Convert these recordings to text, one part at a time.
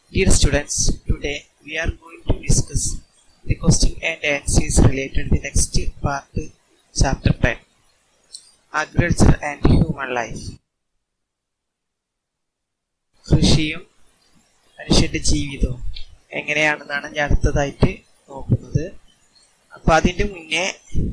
Dear students, today we are going to discuss the question and answers related to the next part, chapter 10 Agriculture and Human Life. കൃഷിയും മനുഷ്യന്റെ ജീവിതവും എങ്ങനെയാണെന്നാണ് ഞാൻ അടുത്തതായിട്ട് നോക്കുന്നത് അപ്പൊ അതിന്റെ മുന്നേ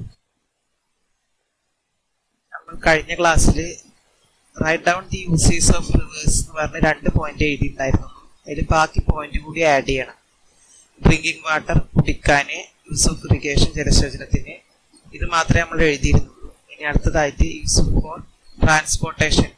നമ്മൾ കഴിഞ്ഞ ക്ലാസ്സിൽ right down the users of rivers എന്ന് പറഞ്ഞ രണ്ട് പോയിന്റ് എഴുതിയിട്ടുണ്ടായിരുന്നു അതിൽ ബാക്കി പോയിന്റ് കൂടി ആഡ് ചെയ്യണം ഡ്രിങ്കിങ് വാട്ടർ കുടിക്കാന് യൂസ് ഓഫ് ഇറിഗേഷൻ ജലസേചനത്തിന് ഇത് മാത്രമേ നമ്മൾ എഴുതിയിരുന്നുള്ളൂ ഇനി അടുത്തതായിട്ട് യൂസ് ഫോർ ട്രാൻസ്പോർട്ടേഷൻ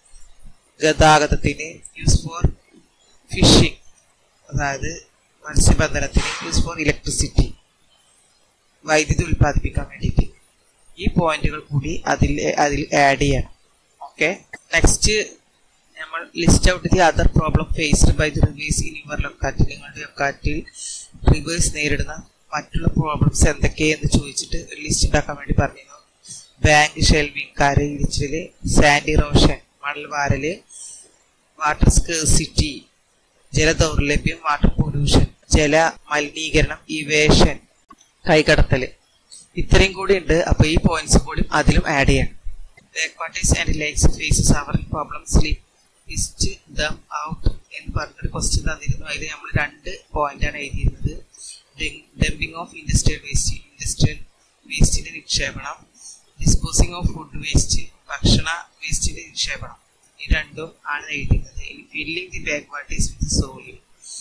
ഗതാഗതത്തിന് യൂസ് ഫോർ ഫിഷിംഗ് അതായത് മത്സ്യബന്ധനത്തിന് യൂസ് ഫോർ ഇലക്ട്രിസിറ്റി വൈദ്യുതി ഉൽപ്പാദിപ്പിക്കാൻ വേണ്ടിയിട്ട് ഈ പോയിന്റുകൾ കൂടി അതിൽ അതിൽ ആഡ് ചെയ്യണം ഓക്കെ നെക്സ്റ്റ് നമ്മൾ list out the other problem faced by the rivers in your ലൊക്കാറ്റിൽ നിങ്ങളുടെ ലൊക്കാറ്റിൽ റിവേഴ്സ് നേരിടുന്ന മറ്റുള്ള പ്രോബ്ലംസ് എന്തൊക്കെയെന്ന് ചോദിച്ചിട്ട് ഒരു ലിസ്റ്റ് ഉണ്ടാക്കാൻ വേണ്ടി പറഞ്ഞിരുന്നു ബാങ്ക് ഷെൽവിങ് കരയിടിച്ചില് സാൻഡ് ഇറോഷൻ മണൽ വാരല് വാട്ടർ സ്കേഴ്സിറ്റി ജലദൗർലഭ്യം വാട്ടർ പൊല്യൂഷൻ ജല മലിനീകരണം ഇവേഷൻ കൈകടത്തല് ഇത്രയും കൂടി ഉണ്ട് അപ്പൊ ഈ പോയിന്റ്സ് കൂടി അതിലും ആഡ് ചെയ്യണം backwaters and lakes faces our problem sleep list them out എന്ന് പറഞ്ഞൊരു ക്വസ്റ്റ്യൻ തന്നിരുന്നു അതിൽ നമ്മൾ രണ്ട് പോയിന്റ് ആണ് എഴുതിയിരുന്നത് dumping of industrial waste industrial വേസ്റ്റിന്റെ നിക്ഷേപണം ഡിസ്പോസിംഗ് ഓഫ് ഫുഡ് വേസ്റ്റ് ഭക്ഷണ വേസ്റ്റിന്റെ നിക്ഷേപണം ഈ രണ്ടും ആണ് എഴുതിയിരുന്നത് ഇനി filling the back waters with soil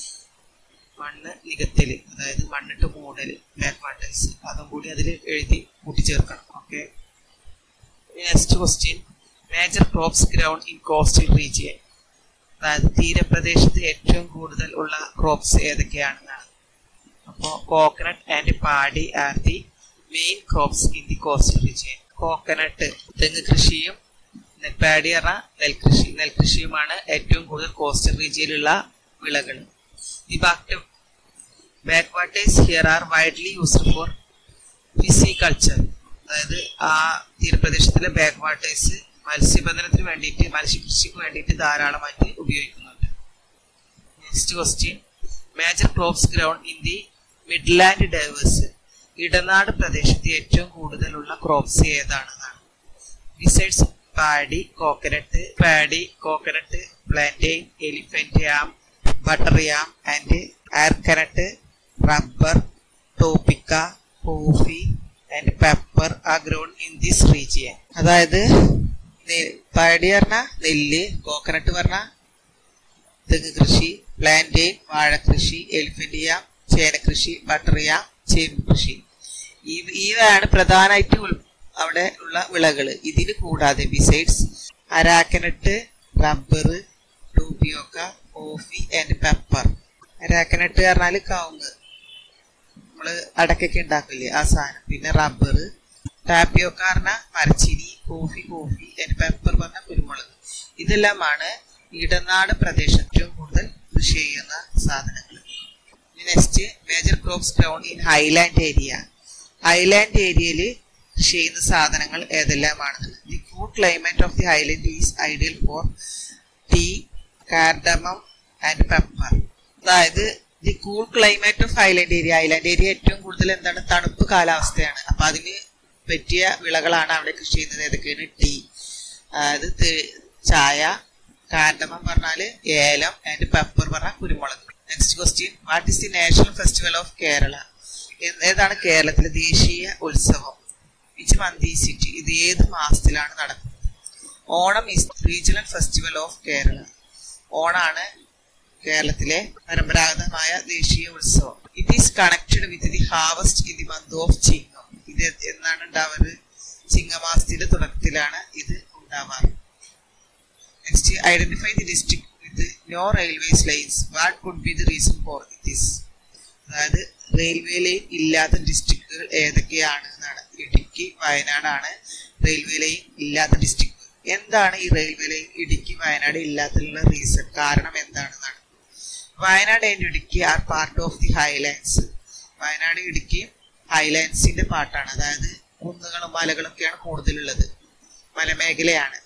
മണ്ണ് നികത്തല് അതായത് മണ്ണിട്ട് മൂടല് ബാക്ക് വാട്ടേഴ്സ് അതും കൂടി അതിൽ എഴുതി കൂട്ടിച്ചേർക്കണം okay next question major crops grown in coastal region അതായത് തീരപ്രദേശത്ത് ഏറ്റവും കൂടുതൽ ഉള്ള ക്രോപ്സ് ഏതൊക്കെയാണെന്നാണ് അപ്പോൾ coconut and paddy are the main crops in the coastal region coconut തെങ്ങ് കൃഷിയും പാടി പറഞ്ഞ നെൽകൃഷി നെൽകൃഷിയുമാണ് ഏറ്റവും കൂടുതൽ കോസ്റ്റൽ റീജിയനിലുള്ള വിളകൾ the back back waters here are widely used for pisciculture അതായത് ആ തീരപ്രദേശത്തിലെ ബാക്ക് വാട്ടേഴ്സ് മത്സ്യബന്ധനത്തിന് വേണ്ടിയിട്ട് മത്സ്യകൃഷിക്ക് വേണ്ടിയിട്ട് ധാരാളമായിട്ട് ഉപയോഗിക്കുന്നുണ്ട് next question major crops grown in the midland diverse ഇടനാട് പ്രദേശത്ത് ഏറ്റവും കൂടുതലുള്ള ക്രോപ്സ് ഏതാണെന്നാണ് besides paddy coconut paddy coconut plantain elephant yam butter yam and arecanut rubber tapioca coffee and pepper are grown in this region അതായത് paddy പറഞ്ഞ നെല്ല് coconut പറഞ്ഞ തെങ്ങ് കൃഷി പ്ലാന്റെയിൻ വാഴ കൃഷി എലിഫന്റിയ ചേന കൃഷി ബട്ടറിയ ചേമ്പ് കൃഷി ഇവയാണ് പ്രധാനമായിട്ട് അവിടെ ഉള്ള വിളകൾ ഇതിന് കൂടാതെ besides arecanut rubber tapioca coffee and pepper arecanut പറഞ്ഞാല് കവുങ്ങ് നമ്മള് അടക്കൊക്കെ ഉണ്ടാക്കില്ലേ ആ സാധനം പിന്നെ റബ്ബർ ടാപ്പിയൊക്കെ പറഞ്ഞ മരച്ചിനി കോഫി കോഫി ആൻഡ് പെപ്പർ പറഞ്ഞ കുരുമുളക് ഇതെല്ലാമാണ് ഇടനാട് പ്രദേശത്ത് കൂടുതൽ കൃഷി ചെയ്യുന്ന സാധനങ്ങൾ next major crops grown in highland area highland ഏരിയയിൽ കൃഷി ചെയ്യുന്ന സാധനങ്ങൾ ഏതെല്ലാമാണെന്ന് the cool climate of the highland is ideal for tea cardamom and pepper അതായത് the cool climate of highland area highland area ഏറ്റവും കൂടുതൽ എന്താണ് തണുപ്പ് കാലാവസ്ഥയാണ് അപ്പൊ അതിന് പറ്റിയ വിളകളാണ് അവിടെ കൃഷി ചെയ്യുന്നത് ഏതൊക്കെയാണ് ടീ അതായത് ചായ കാർഡമം പറഞ്ഞാല് ഏലം ആൻഡ് പെപ്പർ പറഞ്ഞ കുരുമുളക് next question what is the national festival of Kerala ഏതാണ് കേരളത്തിലെ ദേശീയ ഉത്സവം വിച്ച് മന്ത് സിറ്റി ഇത് ഏത് മാസത്തിലാണ് നടക്കുന്നത് Onam is regional festival of Kerala ഓണാണ് കേരളത്തിലെ പരമ്പരാഗതമായ ദേശീയ ഉത്സവം it is connected with the harvest in the month of Chingam ഇത് എന്നാണ് ഉണ്ടാവാറ് ചിങ്ങമാസത്തിന്റെ തുടക്കത്തിലാണ് ഇത് ഉണ്ടാവാറ് next identify the district with no railways lines what could be the reason for this അതായത് റെയിൽവേ ലൈൻ ഇല്ലാത്ത ഡിസ്ട്രിക്റ്റുകൾ ഏതൊക്കെയാണ് എന്നാണ് ഇടുക്കി വയനാടാണ് റെയിൽവേ ലൈൻ ഇല്ലാത്ത ഡിസ്ട്രിക്ട് എന്താണ് ഈ റെയിൽവേ ലൈൻ ഇടുക്കി വയനാട് ഇല്ലാത്തതിനുള്ള റീസൺ കാരണം എന്താണെന്നാണ് Wayanad and Idukki are part of the highlands Wayanad Idukki ഹൈലാൻഡ്സിന്റെ പാട്ടാണ് അതായത് കുന്നുകളും മലകളൊക്കെയാണ് കൂടുതലുള്ളത് മലമേഖലയാണ്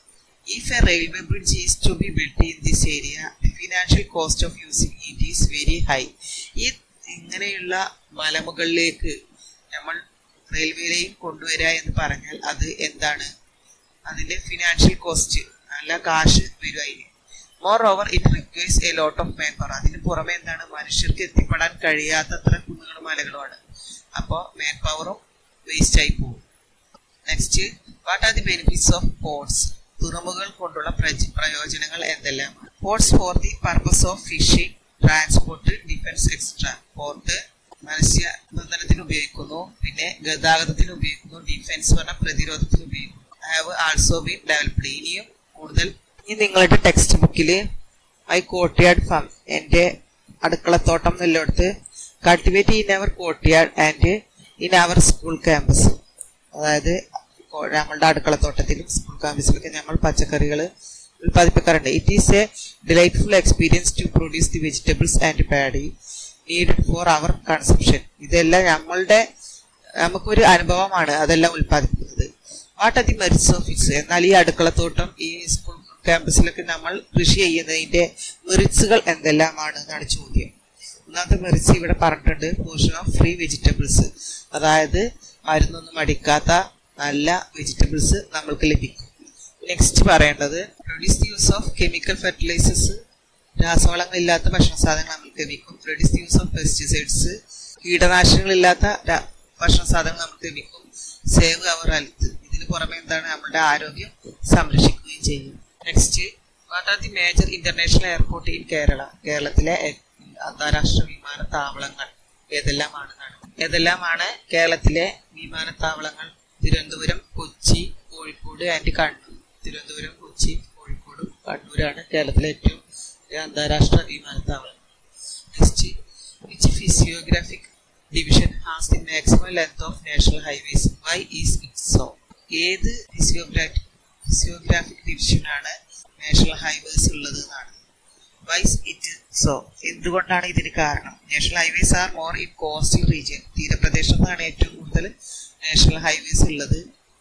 If a railway bridge is to be built in this area, the financial cost of using it is very high. ഈ ഇങ്ങനെയുള്ള മലമുകളിലേക്ക് നമ്മൾ റെയിൽവേയിലെയും കൊണ്ടുവരിക എന്ന് പറഞ്ഞാൽ അത് എന്താണ് അതിന്റെ ഫിനാൻഷ്യൽ കോസ്റ്റ് നല്ല കാശ് വരും അതിന് moreover it requires a lot of manpower അതിന് പുറമെ എന്താണ് മനുഷ്യർക്ക് എത്തിപ്പെടാൻ കഴിയാത്തത്ര കുന്നുകളും മലകളുമാണ് അപ്പോൾ മാൻ പവറും വേസ്റ്റ് ആയി പോകും next what are the benefits of ports തുറമുകൾ കൊണ്ടുള്ള പ്രജ- പ്രയോജനങ്ങൾ എന്തെല്ലാം ports for the purpose of fishing transport defence etcetera port മത്സ്യബന്ധനത്തിന് ഉപയോഗിക്കുന്നു പിന്നെ ഗതാഗതത്തിന് ഉപയോഗിക്കുന്നു ഡിഫൻസ് പറഞ്ഞ പ്രതിരോധത്തിന് ഉപയോഗിക്കുന്നു ഹാവ് ആൾസോ ബീൻ ഡെവലപ്ഡ് ഇനിയും കൂടുതൽ ഇനി നിങ്ങളുടെ ടെക്സ്റ്റ് ബുക്കില് ഐ കോട്ടിയാഡ് ഫാം എന്റെ അടുക്കളത്തോട്ടം എന്നുള്ളിടത്ത് കൾട്ടിവേറ്റ് ഇൻ അവർ കോട്ടിയാഡ് and in our school campus അതായത് കോ- ഞങ്ങളുടെ അടുക്കളത്തോട്ടത്തിലും സ്കൂൾ ക്യാമ്പസിലൊക്കെ നമ്മൾ പച്ചക്കറികൾ ഉൽപ്പാദിപ്പിക്കാറുണ്ട് it is a delightful experience to produce the vegetables and paddy needed for our consumption ഇതെല്ലാം നമ്മളുടെ നമുക്കൊരു അനുഭവമാണ് അതെല്ലാം ഉൽപ്പാദിപ്പിക്കുന്നത് what are the merits of its എന്നാൽ ഈ അടുക്കളത്തോട്ടം ഈ സ്കൂൾ ക്യാമ്പസിലൊക്കെ നമ്മൾ കൃഷി ചെയ്യുന്നതിന്റെ മെറിറ്റ്സുകൾ എന്തെല്ലാമാണ് എന്നാണ് ചോദ്യം ഒന്നാമത്തെ മെറിറ്റ്സ് ഇവിടെ പറഞ്ഞിട്ടുണ്ട് പോർഷൻ ഓഫ് ഫ്രീ വെജിറ്റബിൾസ് അതായത് മരുന്നൊന്നും അടിക്കാത്ത നല്ല വെജിറ്റബിൾസ് നമ്മൾക്ക് ലഭിക്കും നെക്സ്റ്റ് പറയേണ്ടത് produce the use of chemical fertilisers രാസവളങ്ങളില്ലാത്ത ഭക്ഷണ സാധനങ്ങൾ നമുക്ക് ലഭിക്കും produce the use of pesticides കീടനാശിനികളില്ലാത്ത ര- ഭക്ഷണ സാധനങ്ങൾ നമുക്ക് ലഭിക്കും സേവ് അവർ ഹെൽത്ത് ഇതിന് പുറമെ എന്താണ് നമ്മുടെ ആരോഗ്യം സംരക്ഷിക്കുകയും ചെയ്യും next what are the major international airport in Kerala കേരളത്തിലെ എ- അന്താരാഷ്ട്ര വിമാനത്താവളങ്ങൾ ഏതെല്ലാമാണെന്നാണ് ഏതെല്ലാമാണ് കേരളത്തിലെ വിമാനത്താവളങ്ങൾ തിരുവനന്തപുരം കൊച്ചി കോഴിക്കോട് ആൻഡ് കണ്ണൂർ തിരുവനന്തപുരം കൊച്ചി കോഴിക്കോട് കണ്ണൂരാണ് കേരളത്തിലെ ഏറ്റവും വലിയ അന്താരാഷ്ട്ര വിമാനത്താവളം next which physiographic division has the maximum length of national highways why is it so ഏത് ഫിസിയോഗ്രാഫിക് ഫിസിയോഗ്രാഫിക് ഡിവിഷനാണ് നാഷണൽ ഹൈവേസ് ഉള്ളത് എന്നാണ് വൈസ് ഇറ്റ് സോ എന്തുകൊണ്ടാണ് ഇതിന് കാരണം national highways are more in coastal region തീരപ്രദേശത്താണ് ഏറ്റവും കൂടുതൽ നാഷണൽ ഹൈവേസ് ഉള്ളത്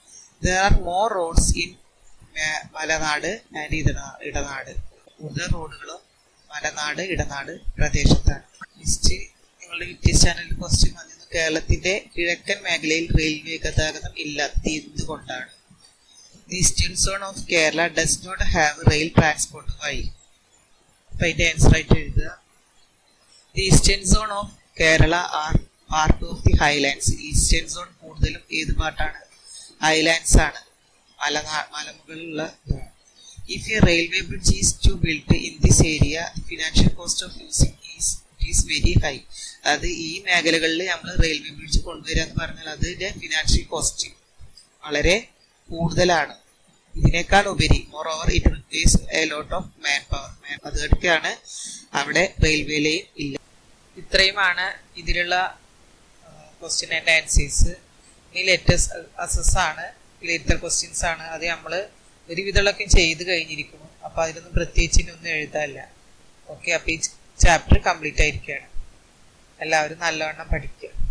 there are more roads in Malanad and ഇടനാ- ഇടനാട് കൂടുതൽ റോഡുകളും മലനാട് ഇടനാട് പ്രദേശത്താണ് നെക്സ്റ്റ് നിങ്ങളുടെ വിദ്യാസ് ചാനലിൽ ക്വസ്റ്റ്യൻ വന്നിരുന്നു കേരളത്തിന്റെ കിഴക്കൻ മേഖലയിൽ റെയിൽവേ ഗതാഗതം ഇല്ലാത്തത് എന്തുകൊണ്ടാണ് the eastern zone of Kerala does not have rail transport why അപ്പൊ അതിന്റെ ആൻസർ ആയിട്ട് എഴുതുക the eastern zone of Kerala are part of the highlands eastern zone കൂടുതലും ഏത് പാർട്ടാണ് ഹൈലാൻഡ്സ് ആണ് മലനാ മലമുകളിലുള്ള if a railway bridge is to build in this area financial cost of using is is very high അതായത് ഈ മേഖലകളിൽ നമ്മൾ റെയിൽവേ ബ്രിഡ്ജ് കൊണ്ടുവരിക എന്ന് പറഞ്ഞാൽ അതിന്റെ ഫിനാൻഷ്യൽ കോസ്റ്റ് വളരെ കൂടുതലാണ് ഇതിനേക്കാൾ ഉപരി moreover it requires a lot of manpower അതൊക്കെയാണ് അവിടെ റെയിൽവേയിലെയും ഇല്ല ഇത്രയുമാണ് ഇതിലുള്ള ക്വസ്റ്റ്യൻ ആൻഡ് ആൻസേഴ്സ് ഇനി ലെറ്റേഴ്സ് അസസ് ആണ് ലേറ്റർ ക്വസ്റ്റ്യൻസ് ആണ് അത് നമ്മൾ ഒരുവിധമുള്ളൊക്കെ ചെയ്ത് കഴിഞ്ഞിരിക്കുന്നു അപ്പൊ അതിലൊന്നും പ്രത്യേകിച്ച് ഇനി ഒന്നും എഴുതാനില്ല ഓക്കെ അപ്പൊ ഈ ചാപ്റ്റർ കംപ്ലീറ്റ് ആയിരിക്കുകയാണ് എല്ലാവരും നല്ലവണ്ണം പഠിക്കുക